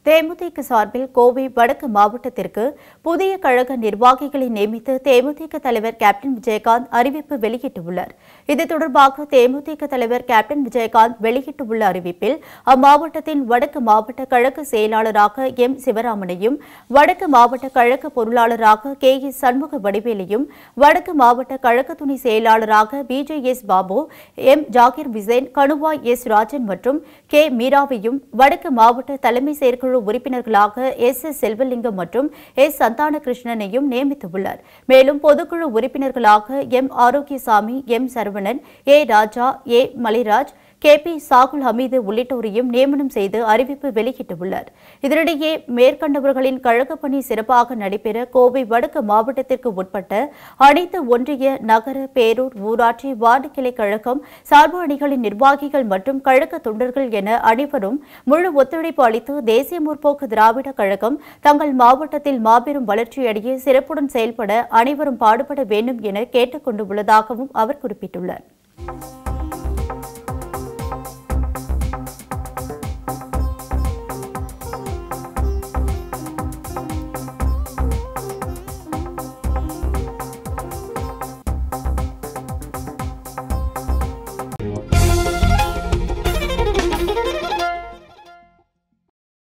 தேமுதிக சார்பில் கோவை வடக்கு மாவட்டத்திற்கு புதிய கழக நிர்வாகிகளை நியமித்து தேமுதிக தலைவர் கேப்டன் விஜயகாந்த் அறிவிப்பு வெளியிட்டுள்ளார் இது தொடர்பாக தேமுதிக தலைவர் கேப்டன் விஜயகாந்த் வெளியிட்டுள்ள அறிவிப்பில் அம்மாவட்டத்தின் வடக்கு மாவட்ட கழக செயலாளராக எம் சிவராமனையும் வடக்கு மாவட்ட கழக பொருளாளராக கே எஸ் சண்முக வடிவேலையும் வடக்கு மாவட்ட கழக துணை செயலாளராக PJ S Babu M Zakir விசேன் கணுவாய் எஸ் ராஜன் மற்றும் கே மீராவையும் வடக்கு மாவட்ட தலைமை செயற்குழு உறுப்பினர்களாக எஸ் எஸ் செல்வலிங்கம் மற்றும் எஸ் சந்தான கிருஷ்ணனையும் நியமித்துள்ளார் மேலும் பொதுக்குழு உறுப்பினர்களாக M Arokiasamy M Saravanan A Raja A Maliraj K P Shahul Hameed உள்ளிட்டோரையும் நியமனம் செய்து அறிவிப்பு வெளியிட்டுள்ளார் இதனிடையே மேற்கண்டவர்களின் கழகப் பணி சிறப்பாக நடைபெற கோவை வடக்கு மாவட்டத்திற்கு உட்பட்ட அனைத்து ஒன்றிய நகர பேரூர் ஊராட்சி வார்டு கிளை கழகம் சார்பு அணிகளின் நிர்வாகிகள் மற்றும் கழக தொண்டர்கள் என அனைவரும் முழு ஒத்துழைப்பு அளித்து தேசிய முற்போக்கு திராவிட கழகம் தங்கள் மாவட்டத்தில் மாபெரும் வளர்ச்சியடைய சிறப்புடன் செயல்பட அனைவரும் பாடுபட வேண்டும் என கேட்டுக் கொண்டுள்ளதாகவும் அவர் குறிப்பிட்டுள்ளார்